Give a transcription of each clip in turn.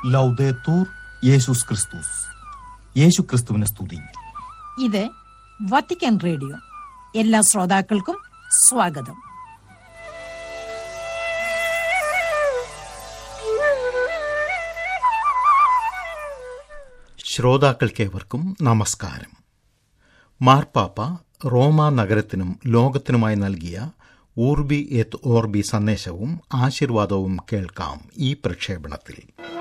ലൗദേത്തൂർ യേശുസ് ക്രിസ്തുസ് യേശു ക്രിസ്തുവിനെ സ്തുതി ഇത് വത്തിക്കാൻ റേഡിയോ എല്ലാ ശ്രോതാക്കൾക്കും സ്വാഗതം ശ്രോതാക്കൾക്കേവർക്കും നമസ്കാരം മാർപ്പാപ്പ റോമ നഗരത്തിനും ലോകത്തിനുമായി നൽകിയ ഊർബി എത്ത് ഓർബി സന്ദേശവും ആശീർവാദവും കേൾക്കാം ഈ പ്രക്ഷേപണത്തിൽ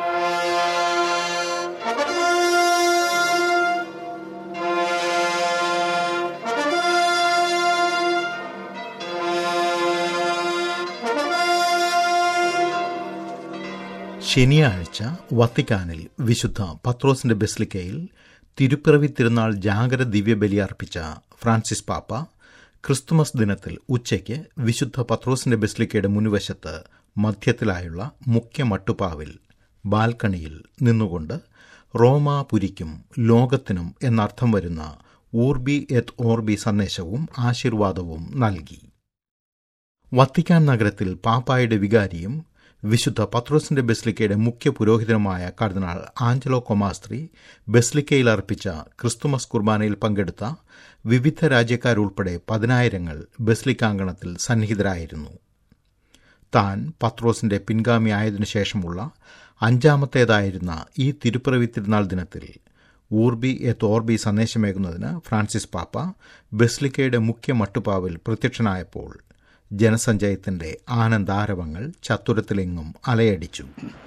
ശനിയാഴ്ച വത്തിക്കാനിൽ വിശുദ്ധ പത്രോസിന്റെ ബെസ്ലിക്കയിൽ തിരുപ്പിറവി തിരുനാൾ ജാഗര ദിവ്യബലി അർപ്പിച്ച ഫ്രാൻസിസ് പാപ്പ ക്രിസ്തുമസ് ദിനത്തിൽ ഉച്ചയ്ക്ക് വിശുദ്ധ പത്രോസിന്റെ ബെസ്ലിക്കയുടെ മുൻവശത്ത് മധ്യത്തിലായുള്ള മുഖ്യ മട്ടുപാവിൽ ബാൽക്കണിയിൽ നിന്നുകൊണ്ട് റോമാപുരിക്കും ലോകത്തിനും എന്നർത്ഥം വരുന്ന ഊർബി എത്ത് ഓർബി സന്ദേശവും ആശീർവാദവും നൽകി വത്തിക്കാൻ നഗരത്തിൽ പാപ്പായുടെ വികാരിയും വിശുദ്ധ പത്രോസിന്റെ ബെസ്ലിക്കയുടെ മുഖ്യ പുരോഹിതനുമായ കർദിനാൾ ആഞ്ചലോ കൊമാസ്ത്രി ബെസ്ലിക്കയിൽ അർപ്പിച്ച ക്രിസ്തുമസ് കുർബാനയിൽ പങ്കെടുത്ത വിവിധ രാജ്യക്കാരുൾപ്പെടെ പതിനായിരങ്ങൾ ബെസ്ലിക്കാങ്കണത്തിൽ സന്നിഹിതരായിരുന്നു താൻ പത്രോസിന്റെ പിൻഗാമി ആയതിനു ശേഷമുള്ള അഞ്ചാമത്തേതായിരുന്ന ഈ തിരുപ്പിറവി തിരുനാൾ ദിനത്തിൽ ഊർബി എത്ത് ഓർബി സന്ദേശമേകുന്നതിന് ഫ്രാൻസിസ് പാപ്പ ബെസ്ലിക്കയുടെ മുഖ്യ മട്ടുപാവിൽ പ്രത്യക്ഷനായപ്പോൾ ജനസഞ്ചയത്തിന്റെ ആനന്ദാരവങ്ങൾ ചത്തുരത്തിലെങ്ങും അലയടിച്ചു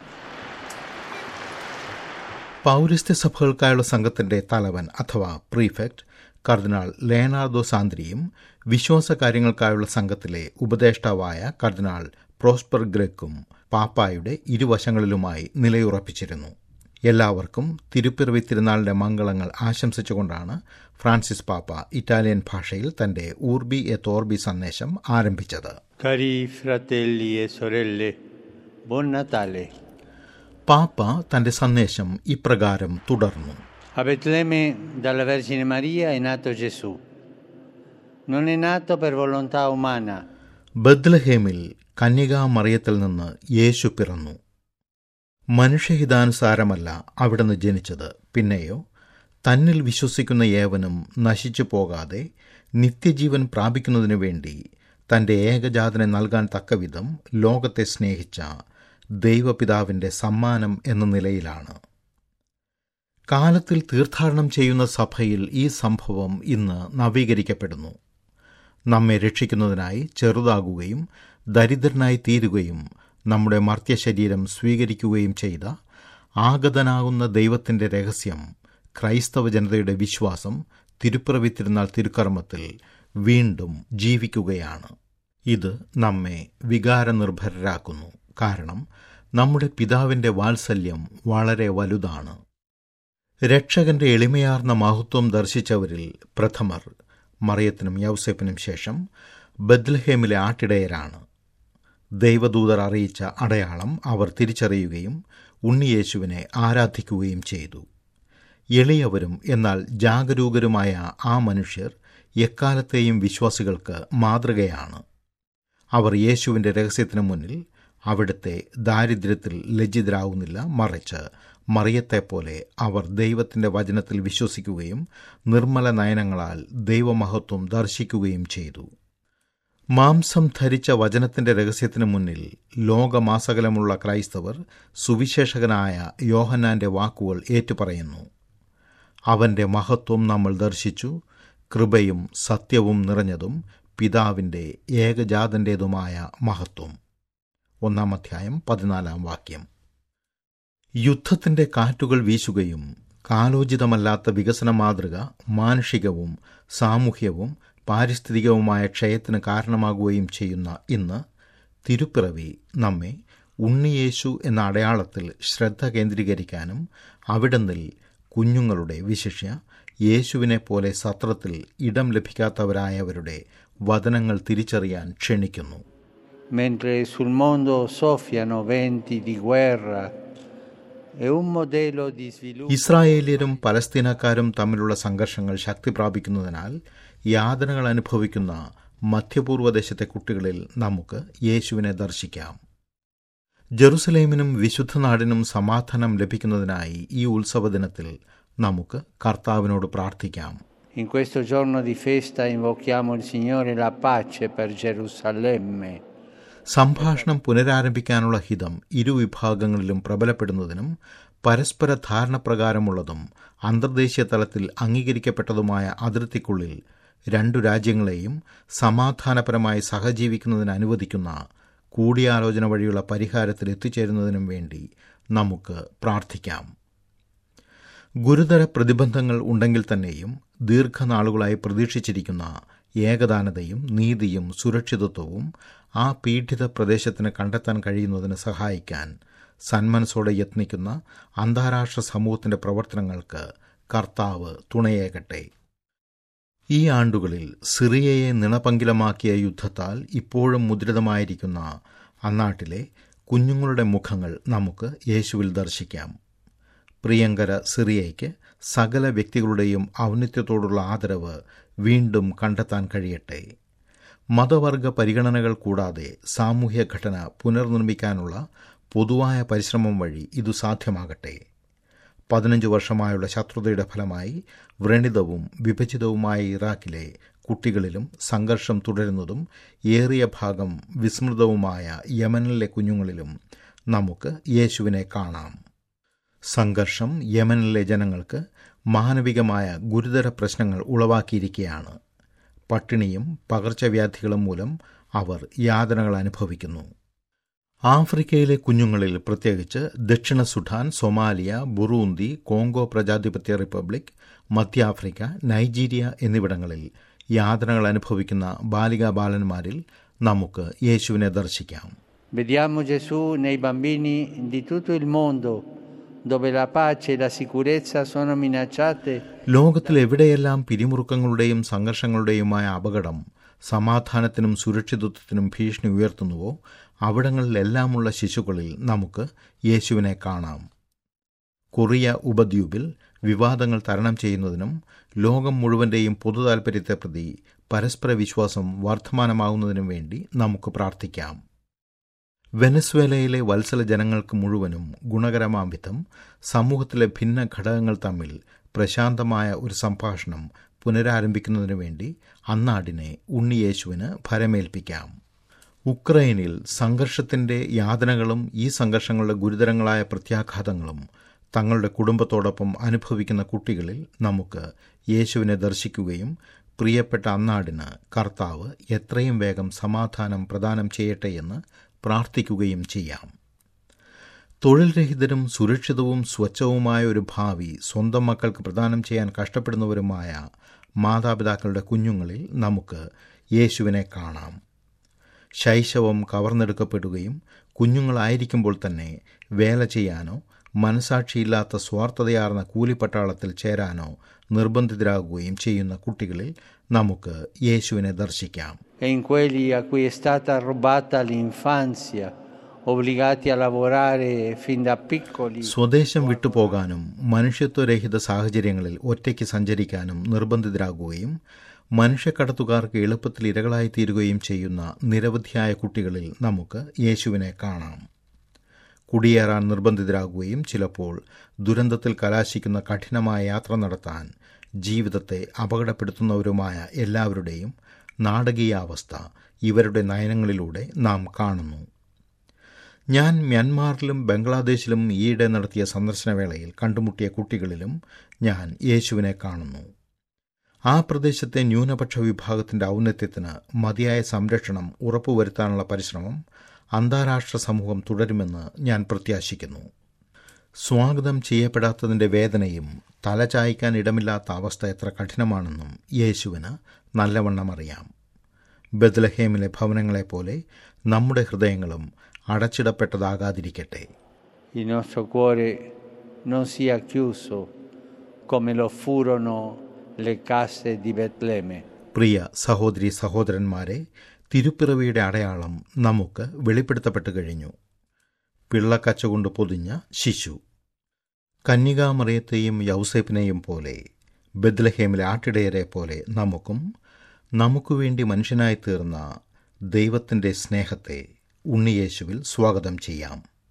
പൗരസ്ത്യ സഭകൾക്കായുള്ള സംഘത്തിന്റെ തലവൻ അഥവാ പ്രീഫെക്ട് കർദിനാൾ ലേനാർദോ സാന്ദ്രിയും വിശ്വാസ കാര്യങ്ങൾക്കായുള്ള സംഘത്തിലെ ഉപദേഷ്ടാവായ കർദിനാൾ പ്രോസ്പർ ഗ്രേക്കും പാപ്പായുടെ ഇരുവശങ്ങളിലുമായി നിലയുറപ്പിച്ചിരുന്നു എല്ലാവർക്കും തിരുപ്പിറവി തിരുനാളിന്റെ മംഗളങ്ങൾ ആശംസിച്ചുകൊണ്ടാണ് ഫ്രാൻസിസ് പാപ്പ ഇറ്റാലിയൻ ഭാഷയിൽ തന്റെ ഊർബി എ തോർബി സന്ദേശം ആരംഭിച്ചത് Cari fratelli e sorelle, buon Natale. പാപ്പ തന്റെ സന്ദേശം ഇപ്രകാരം തുടർന്നു A Betlemme dalla Vergine Maria è nato Gesù. Non è nato per volontà umana, ബദ്ലഹേമിൽ കന്യകാ മറിയത്തിൽ നിന്ന് യേശു പിറന്നു മനുഷ്യഹിതാനുസാരമല്ല അവിടുന്ന് ജനിച്ചത് പിന്നെയോ തന്നിൽ വിശ്വസിക്കുന്ന ഏവനും നശിച്ചു പോകാതെ നിത്യജീവൻ പ്രാപിക്കുന്നതിനു വേണ്ടി തന്റെ ഏകജാതനെ നൽകാൻ തക്കവിധം ലോകത്തെ സ്നേഹിച്ച ദൈവപിതാവിന്റെ സമ്മാനം എന്ന നിലയിലാണ് കാലത്തിൽ തീർത്ഥാടനം ചെയ്യുന്ന സഭയിൽ ഈ സംഭവം ഇന്ന് നവീകരിക്കപ്പെടുന്നു നമ്മെ രക്ഷിക്കുന്നതിനായി ചെറുതാകുകയും ദരിദ്രനായി തീരുകയും നമ്മുടെ മർത്യശരീരം സ്വീകരിക്കുകയും ചെയ്ത ആഗതനാകുന്ന ദൈവത്തിന്റെ രഹസ്യം ക്രൈസ്തവ ജനതയുടെ വിശ്വാസം തിരുപ്പിറവി തിരുനാൾ തിരുക്കർമ്മത്തിൽ വീണ്ടും ജീവിക്കുകയാണ് ഇത് നമ്മെ വികാരനിർഭരരാക്കുന്നു കാരണം നമ്മുടെ പിതാവിന്റെ വാത്സല്യം വളരെ വലുതാണ് രക്ഷകന്റെ എളിമയാർന്ന മഹത്വം ദർശിച്ചവരിൽ പ്രഥമർ മറിയത്തിനും യൗസേപ്പിനും ശേഷം ബദ്ലഹേമിലെ ആട്ടിടയരാണ് ദൈവദൂതർ അറിയിച്ച അടയാളം അവർ തിരിച്ചറിയുകയും ഉണ്ണിയേശുവിനെ ആരാധിക്കുകയും ചെയ്തു എളിയവരും എന്നാൽ ജാഗരൂകരുമായ ആ മനുഷ്യർ എക്കാലത്തെയും വിശ്വാസികൾക്ക് മാതൃകയാണ് അവർ യേശുവിൻ്റെ രഹസ്യത്തിനു മുന്നിൽ അവിടുത്തെ ദാരിദ്ര്യത്തിൽ ലജ്ജിതരാകുന്നില്ല മറിച്ച് മറിയത്തെപ്പോലെ അവർ ദൈവത്തിൻ്റെ വചനത്തിൽ വിശ്വസിക്കുകയും നിർമ്മല നയനങ്ങളാൽ ദൈവമഹത്വം ദർശിക്കുകയും ചെയ്തു മാംസം ധരിച്ച വചനത്തിന്റെ രഹസ്യത്തിനു മുന്നിൽ ലോകമാസകലമുള്ള ക്രൈസ്തവർ സുവിശേഷകനായ യോഹന്നാന്റെ വാക്കുകൾ ഏറ്റുപറയുന്നു അവന്റെ മഹത്വം നമ്മൾ ദർശിച്ചു കൃപയും സത്യവും നിറഞ്ഞതും പിതാവിന്റെ ഏകജാതന്റേതുമായ മഹത്വം ഒന്നാം അധ്യായം പതിനാലാം വാക്യം യുദ്ധത്തിന്റെ കാറ്റുകൾ വീശുകയും കാലോചിതമല്ലാത്ത വികസന മാതൃക മാനുഷികവും സാമൂഹ്യവും പാരിസ്ഥിതികവുമായ ക്ഷയത്തിന് കാരണമാകുകയും ചെയ്യുന്ന ഇന്ന് തിരുപ്പിറവി നമ്മെ ഉണ്ണിയേശു എന്ന അടയാളത്തിൽ ശ്രദ്ധ കേന്ദ്രീകരിക്കാനും അവിടുന്നിൽ കുഞ്ഞുങ്ങളുടെ വിശിഷ്യ യേശുവിനെ പോലെ സത്രത്തിൽ ഇടം ലഭിക്കാത്തവരായവരുടെ വചനങ്ങൾ തിരിച്ചറിയാൻ ക്ഷണിക്കുന്നു mentre sul mondo soffiano venti di guerra e un modello di sviluppo ഇസ്രായേലിയരും പലസ്തീനക്കാരും തമ്മിലുള്ള സംഘർഷങ്ങൾ ശക്തി പ്രാപിക്കുന്നതിനാൽ യാതനകൾ അനുഭവിക്കുന്ന മധ്യപൂർവ്വദേശത്തെ കുട്ടികളിൽ നമുക്ക് യേശുവിനെ ദർശിക്കാം ജെറുസലേമിനും വിശുദ്ധ നാടിനും സമാധാനം ലഭിക്കുന്നതിനായി ഈ ഉത്സവ ദിനത്തിൽ നമുക്ക് കർത്താവിനോട് പ്രാർത്ഥിക്കാം In questo giorno di festa invochiamo il Signore la pace per Gerusalemme. സംഭാഷണം പുനരാരംഭിക്കാനുള്ള ഹിതം ഇരുവിഭാഗങ്ങളിലും പ്രബലപ്പെടുന്നതിനും പരസ്പര ധാരണപ്രകാരമുള്ളതും അന്തർദേശീയ തലത്തിൽ അംഗീകരിക്കപ്പെട്ടതുമായ അതിർത്തിക്കുള്ളിൽ രണ്ടു രാജ്യങ്ങളെയും സമാധാനപരമായി സഹജീവിക്കുന്നതിന് അനുവദിക്കുന്ന കൂടിയാലോചന വഴിയുള്ള പരിഹാരത്തിൽ എത്തിച്ചേരുന്നതിനും വേണ്ടി നമുക്ക് പ്രാർത്ഥിക്കാം ഗുരുതര പ്രതിബന്ധങ്ങൾ ഉണ്ടെങ്കിൽ തന്നെയും ദീർഘനാളുകളായി പ്രതീക്ഷിച്ചിരിക്കുന്ന ഏകദാനതയും നീതിയും സുരക്ഷിതത്വവും ആ പീഡിത പ്രദേശത്തിന് കണ്ടെത്താൻ കഴിയുന്നതിന് സഹായിക്കാൻ സന്മനസ്സോടെ യത്നിക്കുന്ന അന്താരാഷ്ട്ര സമൂഹത്തിന്റെ പ്രവർത്തനങ്ങൾക്ക് കർത്താവ് തുണയേകട്ടെ ഈ ആണ്ടുകളിൽ സിറിയയെ നിണപങ്കിലമാക്കിയ യുദ്ധത്താൽ ഇപ്പോഴും മുദ്രിതമായിരിക്കുന്ന അന്നാട്ടിലെ കുഞ്ഞുങ്ങളുടെ മുഖങ്ങൾ നമുക്ക് യേശുവിൽ ദർശിക്കാം പ്രിയങ്കര സിറിയയ്ക്ക് സകല വ്യക്തികളുടെയും ഔന്നിത്യത്തോടുള്ള ആദരവ് വീണ്ടും കണ്ടെത്താൻ കഴിയട്ടെ മതവർഗ പരിഗണനകൾ കൂടാതെ സാമൂഹ്യ ഘടന പുനർനിർമ്മിക്കാനുള്ള പൊതുവായ പരിശ്രമം വഴി ഇതു സാധ്യമാകട്ടെ പതിനഞ്ച് വർഷമായുള്ള ശത്രുതയുടെ ഫലമായി വ്രണിതവും വിഭജിതവുമായ ഇറാഖിലെ കുട്ടികളിലും സംഘർഷം തുടരുന്നതും ഏറിയ ഭാഗം വിസ്മൃതവുമായ യമനിലെ കുഞ്ഞുങ്ങളിലും നമുക്ക് യേശുവിനെ കാണാം സംഘർഷം യമനിലെ ജനങ്ങൾക്ക് മാനവികമായ ഗുരുതര പ്രശ്നങ്ങൾ ഉളവാക്കിയിരിക്കുകയാണ് പട്ടിണിയും പകർച്ചവ്യാധികളും മൂലം അവർ യാതനകൾ അനുഭവിക്കുന്നു ആഫ്രിക്കയിലെ കുഞ്ഞുങ്ങളിൽ പ്രത്യേകിച്ച് ദക്ഷിണ സുഡാൻ സൊമാലിയ ബുറൂന്തി കോങ്കോ പ്രജാധിപത്യ റിപ്പബ്ലിക് മധ്യാഫ്രിക്ക നൈജീരിയ എന്നിവിടങ്ങളിൽ യാതനകൾ അനുഭവിക്കുന്ന ബാലികാ ബാലന്മാരിൽ നമുക്ക് യേശുവിനെ ദർശിക്കാം Vediamo Gesù nei bambini di tutto il mondo dove la pace e la sicurezza sono minacciate ലോകത്തിൽ എവിടെയെല്ലാം പിരിമുറുക്കങ്ങളുടെയും സംഘർഷങ്ങളുടെയുമായ അപകടം സമാധാനത്തിനും സുരക്ഷിതത്വത്തിനും ഭീഷണി ഉയർത്തുന്നുവോ അവിടങ്ങളിലെല്ലാമുള്ള ശിശുക്കളിൽ നമുക്ക് യേശുവിനെ കാണാം കൊറിയ ഉപദ്വീപിൽ വിവാദങ്ങൾ തരണം ചെയ്യുന്നതിനും ലോകം മുഴുവൻ്റെയും പൊതു താൽപ്പര്യത്തെ പ്രതി പരസ്പര വിശ്വാസം വർദ്ധമാനമാകുന്നതിനും വേണ്ടി നമുക്ക് പ്രാർത്ഥിക്കാം വെനസ്വേലയിലെ വത്സല ജനങ്ങൾക്ക് മുഴുവനും ഗുണകരമാം വിധം സമൂഹത്തിലെ ഭിന്ന ഘടകങ്ങൾ തമ്മിൽ പ്രശാന്തമായ ഒരു സംഭാഷണം പുനരാരംഭിക്കുന്നതിനു വേണ്ടി അന്നാടിനെ ഉണ്ണിയേശുവിന് ഭരമേൽപ്പിക്കാം ഉക്രൈനിൽ സംഘർഷത്തിന്റെ യാതനകളും ഈ സംഘർഷങ്ങളുടെ ഗുരുതരങ്ങളായ പ്രത്യാഘാതങ്ങളും തങ്ങളുടെ കുടുംബത്തോടൊപ്പം അനുഭവിക്കുന്ന കുട്ടികളിൽ നമുക്ക് യേശുവിനെ ദർശിക്കുകയും പ്രിയപ്പെട്ട അന്നാടിന് കർത്താവ് എത്രയും വേഗം സമാധാനം പ്രദാനം ചെയ്യട്ടെ എന്ന് പ്രാർത്ഥിക്കുകയും ചെയ്യാം തൊഴിൽ രഹിതരും സുരക്ഷിതവും സ്വച്ഛവുമായ ഒരു ഭാവി സ്വന്തം മക്കൾക്ക് പ്രദാനം ചെയ്യാൻ കഷ്ടപ്പെടുന്നവരുമായ മാതാപിതാക്കളുടെ കുഞ്ഞുങ്ങളിൽ നമുക്ക് യേശുവിനെ കാണാം ശൈശവം കവർന്നെടുക്കപ്പെടുകയും കുഞ്ഞുങ്ങളായിരിക്കുമ്പോൾ തന്നെ വേല ചെയ്യാനോ മനസാക്ഷിയില്ലാത്ത സ്വാർത്ഥതയാർന്ന കൂലിപ്പട്ടാളത്തിൽ ചേരാനോ നിർബന്ധിതരാകുകയും ചെയ്യുന്ന കുട്ടികളിൽ നമുക്ക് യേശുവിനെ ദർശിക്കാം e in quelli a cui è stata rubata l'infanzia, obbligati a lavorare fin da piccoli. സ്വദേശം വിട്ടുപോകാനും മനുഷ്യത്വരഹിത സാഹചര്യങ്ങളിൽ ഒറ്റയ്ക്ക് സഞ്ചരിക്കാനും നിർബന്ധിതരാകുകയും മനുഷ്യക്കടത്തുകാർക്ക് എളുപ്പത്തിൽ ഇരകളായി തീരുകയും ചെയ്യുന്ന നിരവധിയായ കുട്ടികളിൽ നമുക്ക് യേശുവിനെ കാണാം കുടിയേറാൻ നിർബന്ധിതരാകുകയും ചിലപ്പോൾ ദുരന്തത്തിൽ കലാശിക്കുന്ന കഠിനമായ യാത്ര നടത്താൻ ജീവിതത്തെ അപകടപ്പെടുത്തുന്നവരുമായ എല്ലാവരുടെയും നാടകീയാവസ്ഥ ഇവരുടെ നയനങ്ങളിലൂടെ നാം കാണുന്നു ഞാൻ മ്യാൻമാറിലും ബംഗ്ലാദേശിലും ഈയിടെ നടത്തിയ സന്ദർശനവേളയിൽ കണ്ടുമുട്ടിയ കുട്ടികളിലും ഞാൻ യേശുവിനെ കാണുന്നു ആ പ്രദേശത്തെ ന്യൂനപക്ഷ വിഭാഗത്തിന്റെ ഔന്നത്യത്തിന് മതിയായ സംരക്ഷണം ഉറപ്പുവരുത്താനുള്ള പരിശ്രമം അന്താരാഷ്ട്ര സമൂഹം തുടരുമെന്ന് ഞാൻ പ്രത്യാശിക്കുന്നു സ്വാഗതം ചെയ്യപ്പെടാത്തതിൻ്റെ വേദനയും തലചായ്ക്കാൻ ഇടമില്ലാത്ത അവസ്ഥ എത്ര കഠിനമാണെന്നും യേശുവിന് നല്ലവണ്ണം അറിയാം ബദ്ലഹേമിലെ ഭവനങ്ങളെപ്പോലെ നമ്മുടെ ഹൃദയങ്ങളും അടച്ചിടപ്പെട്ടതാകാതിരിക്കട്ടെ Il nostro cuore non sia chiuso come lo furono le case di Betlemme. പ്രിയ സഹോദരി സഹോദരന്മാരെ തിരുപ്പിറവിയുടെ അടയാളം നമുക്ക് വെളിപ്പെടുത്തപ്പെട്ടു കഴിഞ്ഞു പിള്ളക്കച്ച കൊണ്ട് പൊതിഞ്ഞ ശിശു കന്യകാമറിയത്തെയും യൗസേപ്പിനെയും പോലെ ബദ്ലഹേമിലെ ആട്ടിടയരെ പോലെ നമുക്കും നമുക്കു വേണ്ടി മനുഷ്യനായി തീർന്ന ദൈവത്തിൻ്റെ സ്നേഹത്തെ ഉണ്ണിയേശുവിൽ സ്വാഗതം ചെയ്യാം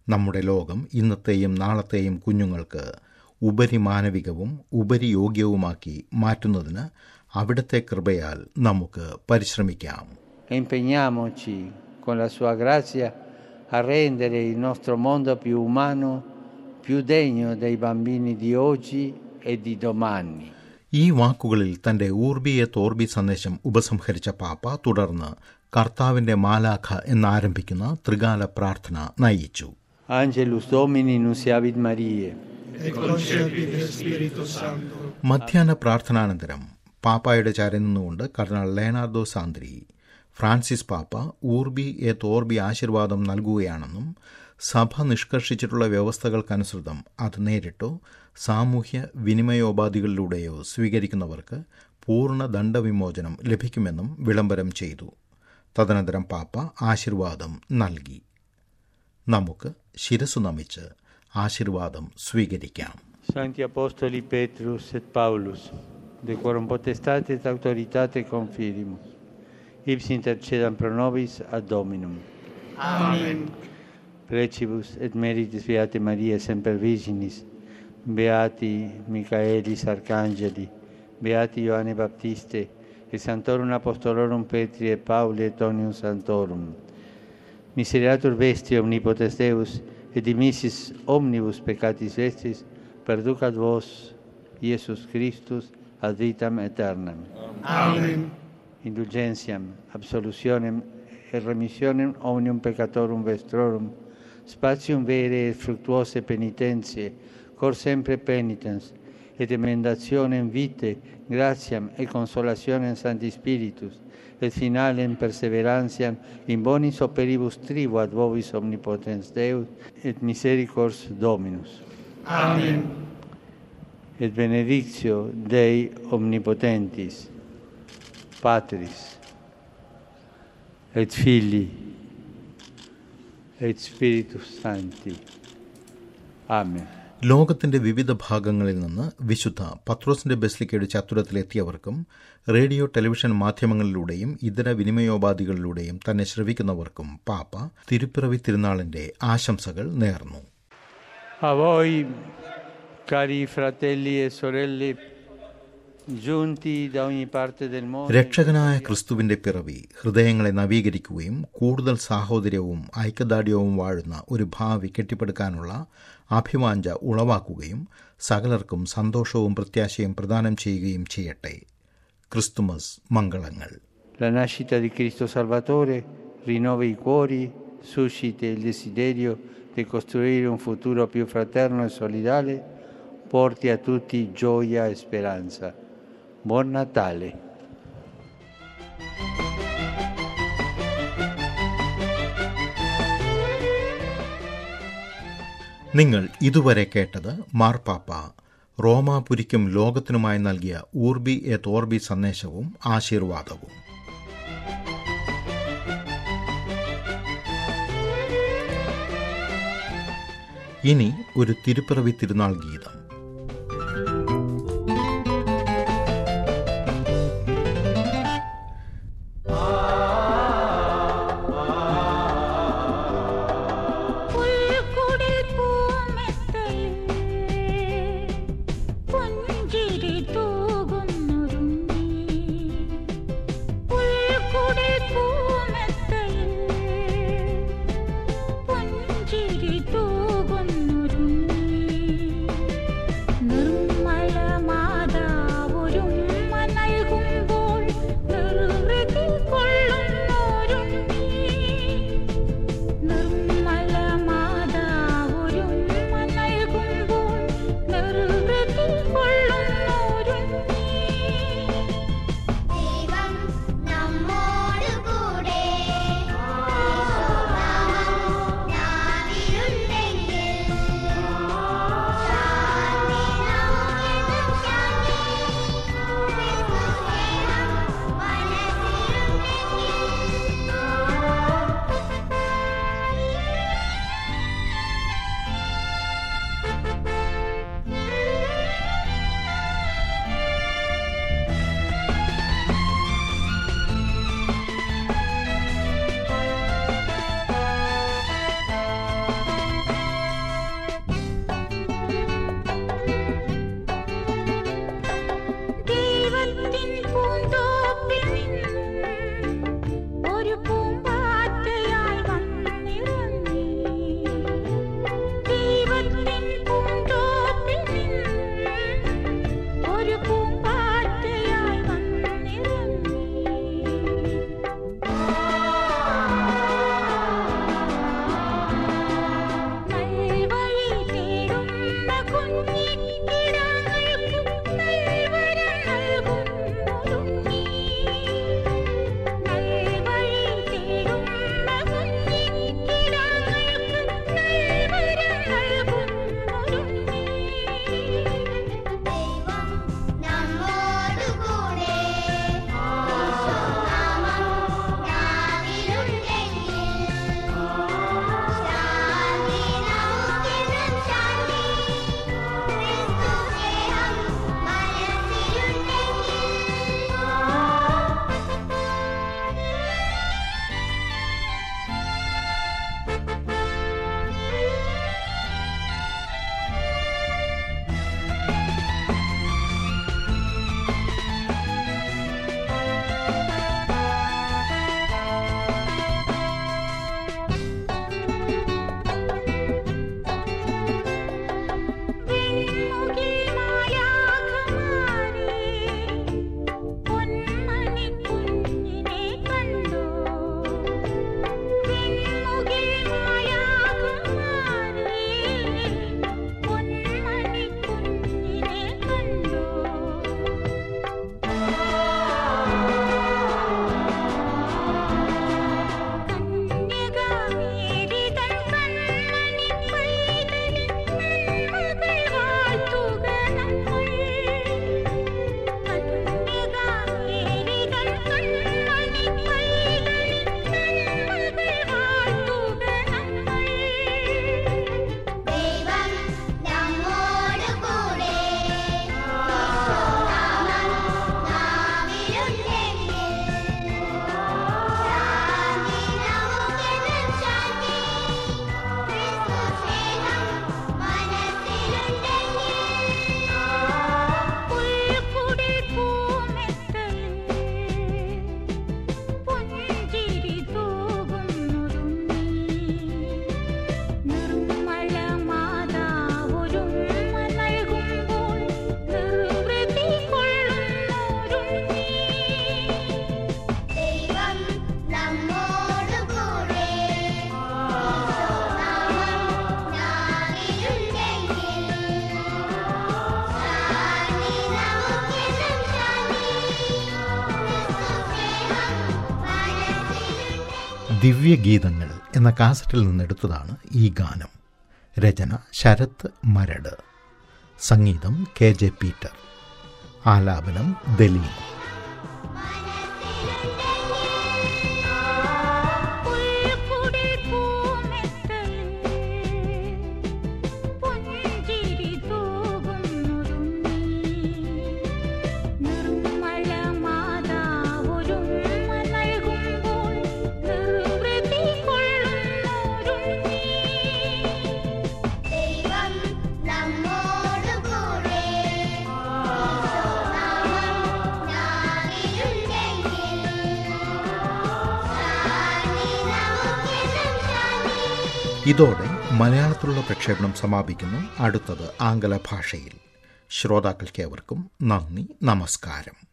നമ്മുടെ ലോകം ഇന്നത്തെയും നാളത്തെയും കുഞ്ഞുങ്ങൾക്ക് ഉപരിമാനവികവും ഉപരിയോഗ്യവുമാക്കി മാറ്റുന്നതിന് അവിടുത്തെ കൃപയാൽ നമുക്ക് പരിശ്രമിക്കാം e impegniamoci con la sua grazia a rendere il nostro mondo più umano, più degno dei bambini di oggi e di domani. ഈ വാക്കുകളിൽ തന്റെ ഊർബിയെ തോർബി സന്ദേശം ഉപസംഹരിച്ച പാപ്പ തുടർന്ന് കർത്താവിന്റെ മാലാഖ എന്നാരംഭിക്കുന്ന ത്രികാല പ്രാർത്ഥന നയിച്ചു Angelus Domini nunciavit Mariae. മധ്യാഹ്ന പ്രാർത്ഥനാനന്തരം പാപ്പായുടെ ചാരി നിന്നുകൊണ്ട് കർദിനാൾ ലേനാർദോ സാന്ദ്രി ഫ്രാൻസിസ് പാപ്പ ഊർബി എ തോർബി ആശീർവാദം നൽകുകയാണെന്നും സഭ നിഷ്കർഷിച്ചിട്ടുള്ള വ്യവസ്ഥകൾക്കനുസൃതം അത് നേരിട്ടോ സാമൂഹ്യ വിനിമയോപാധികളിലൂടെയോ സ്വീകരിക്കുന്നവർക്ക് പൂർണ്ണ ദണ്ഡവിമോചനം ലഭിക്കുമെന്നും വിളംബരം ചെയ്തു തദനന്തരം പാപ്പ ആശീർവാദം നൽകി നമുക്ക് ശിരസു നമിച്ച് ആശീർവാദം സ്വീകരിക്കാം Sancti Apostoli Petrus et Paulus, de quorum potestate et autoritate confirimus, ipsi intercedam pro nobis ad Dominum. Amen. Precibus et meritis Beate Maria semper Virginis, Beati Michaelis Arcangeli, Beati Ioanne Baptiste, et Santorum Apostolorum Petri et Pauli et Omnium Santorum. Miseriatur vesti omnipotens Deus, et dimissis omnibus peccatis vestris, perducat vos, Iesus Christus, ad vitam aeternam. Amen. Indulgentiam, absolutionem et remissionem omnium peccatorum vestrorum, spatium vere et fructuose penitentiae, cor sempre penitens, et emendationem vitae, gratiam et consolationem Sancti Spiritus, et finalem perseverantiam in bonis operibus tribu ad vobis omnipotens Deus, et misericors Dominus. Amen. Et benedictio Dei omnipotentis, Patris, et Filii, et Spiritus Sancti. Amen. ലോകത്തിന്റെ വിവിധ ഭാഗങ്ങളിൽ നിന്ന് വിശുദ്ധ പത്രോസിന്റെ ബസ്ലിക്കയുടെ ചത്തുരത്തിലെത്തിയവർക്കും radio television മാധ്യമങ്ങളിലൂടെയും ഇതര വിനിമയോപാധികളിലൂടെയും തന്നെ ശ്രവിക്കുന്നവർക്കും പാപ്പ തിരുപ്പിറവി തിരുനാളിന്റെ ആശംസകൾ നേർന്നു A voi, cari fratelli e sorelle, giunti da ogni parte del mondo, രക്ഷകനായ ക്രിസ്തുവിന്റെ പിറവി ഹൃദയങ്ങളെ നവീകരിക്കുകയും കൂടുതൽ സാഹോദര്യവും ഐക്യദാർഢ്യവും വാഴുന്ന ഒരു ഭാവി കെട്ടിപ്പടുക്കാനുള്ള അഭിവാഞ്ച ഉളവാക്കുകയും സകലർക്കും സന്തോഷവും പ്രത്യാശയും പ്രദാനം ചെയ്യുകയും ചെയ്യട്ടെ ക്രിസ്തുമസ് മംഗളങ്ങൾ la nascita di Cristo Salvatore rinnova i cuori, suscita il desiderio di costruire un futuro più fraterno e solidale, porti a tutti gioia e speranza. Buon Natale! നിങ്ങൾ ഇതുവരെ കേട്ടത് മാർപ്പാപ്പ റോമാപുരിക്കും ലോകത്തിനുമായി നൽകിയ ഊർബി എ തോർബി സന്ദേശവും ആശീർവാദവും ഇനി ഒരു തിരുപ്പിറവി തിരുനാൾ ഗീതം പുൽക്കുടിൽ പൂമെത്തയിൽ പുഞ്ചിരി തൂകുന്നൊരുണ്ണി. പുൽക്കുടിൽ പൂമെത്തയിൽ പുഞ്ചിരി തൂകുന്നൊരുണ്ണി. വിൺമുകിൽ മായാഖമാരേ പൊന്മണി കുഞ്ഞിനെ കണ്ടോ വിൺമുകിൽ മായാഖമാരേ പൊന്മണി കുഞ്ഞിനെ കണ്ടോ കന്യകാമേരിതൻ കൺമണി പൈതലിൻ നന്മകൾ വാഴ്ത്തുക നമ്മൾ കന്യകാമേരിതൻ കൺമണി പൈതലിൻ നന്മകൾ വാഴ്ത്തുക നമ്മൾ ദൈവം നമ്മോട് കൂടെ പുൽക്കുടിൽ പൂമെത്തയിൽ പുഞ്ചിരി തൂകുന്നൊരുണ്ണി. നിർമ്മല മാതാവൊരുമ്മ നൽകുമ്പോൾ നിർവൃതി കൊള്ളുന്നൊരുണ്ണി. ദൈവം നമ്മോട് കൂടെ നാവിലുണ്ടെങ്കിൽ ശാന്തി നമുക്കെന്നും ശാന്തി ക്രിസ്തുസ്നേഹം മനസ്സിലുണ്ടെങ്കിൽ ദിവ്യഗീതങ്ങൾ എന്ന കാസറ്റിൽ നിന്നെടുത്തതാണ് ഈ ഗാനം രചന ശരത് മരട് സംഗീതം കെ ജെ പീറ്റർ ആലാപനം ദലീം പുൽക്കുടിൽ പൂമെത്തയിൽ പുഞ്ചിരി തൂകുന്നൊരുണ്ണി. നിർമ്മല മാതാവൊരുമ്മ നൽകുമ്പോൾ നിർവൃതി കൊള്ളുന്നൊരുണ്ണി. ദൈവം നമ്മോട് കൂടെ നാവിലുണ്ടെങ്കിൽ ശാന്തി നമുക്കെന്നും ശാന്തി ഇതോടെ മലയാളത്തിലുള്ള പ്രക്ഷേപണം സമാപിക്കുന്നു അടുത്തത് ആംഗല ഭാഷയിൽ ശ്രോതാക്കൾക്കേവർക്കും നന്ദി നമസ്കാരം